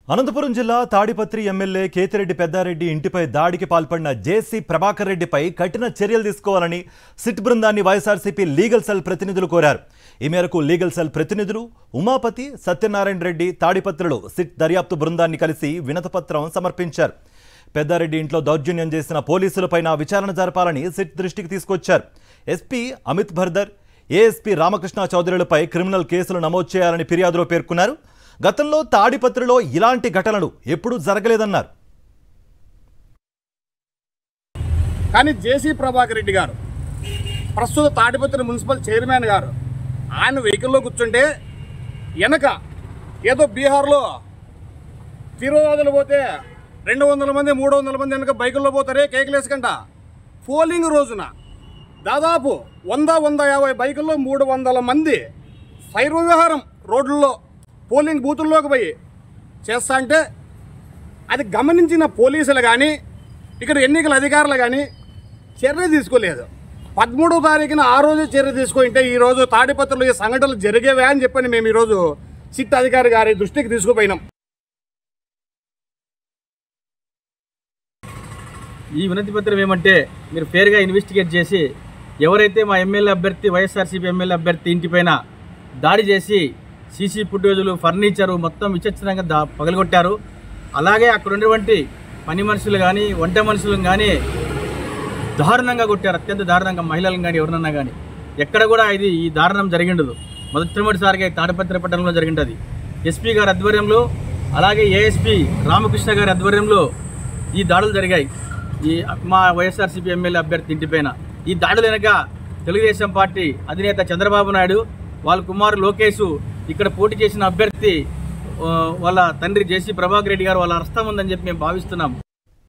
అనంతపురం జిల్లా తాడిపత్రి ఎమ్మెల్యే కేతిరెడ్డి పెద్దారెడ్డి ఇంటిపై దాడికి పాల్పడిన జేసీ ప్రభాకర్ రెడ్డిపై కఠిన చర్యలు తీసుకోవాలని సిట్ బృందాన్ని వైఎస్ఆర్సీపీ లీగల్ సెల్ ప్రతినిధులు కోరారు ఈ మేరకు లీగల్ సెల్ ప్రతినిధులు ఉమాపతి సత్యనారాయణ రెడ్డి తాడిపత్రిలో సిట్ దర్యాప్తు బృందాన్ని కలిసి వినతపత్రం సమర్పించారు పెద్దారెడ్డి ఇంట్లో దౌర్జన్యం చేసిన పోలీసులపైన విచారణ జరపాలని సిట్ దృష్టికి తీసుకొచ్చారు ఎస్పీ అమిత్ భర్దర్ ఏఎస్పీ రామకృష్ణ చౌదరులపై క్రిమినల్ కేసులు నమోదు చేయాలని ఫిర్యాదులో పేర్కొన్నారు గతంలో తాడిపత్రిలో ఇలాంటి ఘటనలు ఎప్పుడూ జరగలేదన్నారు కానీ జేసీ ప్రభాకర్ రెడ్డి గారు ప్రస్తుత తాడిపత్రి మున్సిపల్ చైర్మన్ గారు ఆయన వెహికల్లో కూర్చుంటే వెనక ఏదో బీహార్లో తీవ్రవాదులు పోతే రెండు వందల మంది మూడు వందల మంది వెనక బైకుల్లో పోతారే కేకలేసుకంట పోలింగ్ రోజున దాదాపు వంద వంద యాభై బైకుల్లో మూడు వందల మంది ఫైర్ వ్యవహారం రోడ్లలో పోలింగ్ బూతుల్లోకి పోయి చేస్తా అంటే అది గమనించిన పోలీసులు కానీ ఇక్కడ ఎన్నికల అధికారులు కానీ చర్య తీసుకోలేదు పదమూడో తారీఖున ఆ రోజు చర్య తీసుకుంటే ఈ రోజు తాడిపత్రులు ఈ సంఘటనలు జరిగేవే అని చెప్పని మేము ఈరోజు సిట్ అధికారి గారి దృష్టికి తీసుకుపోయినాం ఈ వినతి పత్రం ఏమంటే మీరు ఫేర్గా ఇన్వెస్టిగేట్ చేసి ఎవరైతే మా ఎమ్మెల్యే అభ్యర్థి వైఎస్ఆర్సీపీ ఎమ్మెల్యే అభ్యర్థి ఇంటిపైన దాడి చేసి సీసీ ఫుటేజులు ఫర్నిచరు మొత్తం విచక్షణంగా దా పగలగొట్టారు అలాగే అక్కడ ఉన్నటువంటి పని మనుషులు కానీ వంట మనుషులను కానీ దారుణంగా కొట్టారు అత్యంత దారుణంగా మహిళలను కానీ ఎవరినన్నా కానీ ఎక్కడ కూడా ఇది ఈ దారుణం జరిగిండదు మొదటిసారిగా తాడిపత్రి పట్టణంలో జరిగింటది ఎస్పీ గారి ఆధ్వర్యంలో అలాగే ఏఎస్పీ రామకృష్ణ గారి ఆధ్వర్యంలో ఈ దాడులు జరిగాయి ఈ మా వైఎస్ఆర్సీపీ ఎమ్మెల్యే అభ్యర్థి ఇంటిపైన ఈ దాడులు వెనక తెలుగుదేశం పార్టీ అధినేత చంద్రబాబు నాయుడు వాళ్ళ కుమారు లోకేష్ ఇక్కడ పోటీ చేసిన అభ్యర్థి ఆ, వాళ్ళ తండ్రి జేసీ ప్రభాకర్ రెడ్డి గారు వాళ్ళ అర్థం ఉందని చెప్పి మేము భావిస్తున్నాము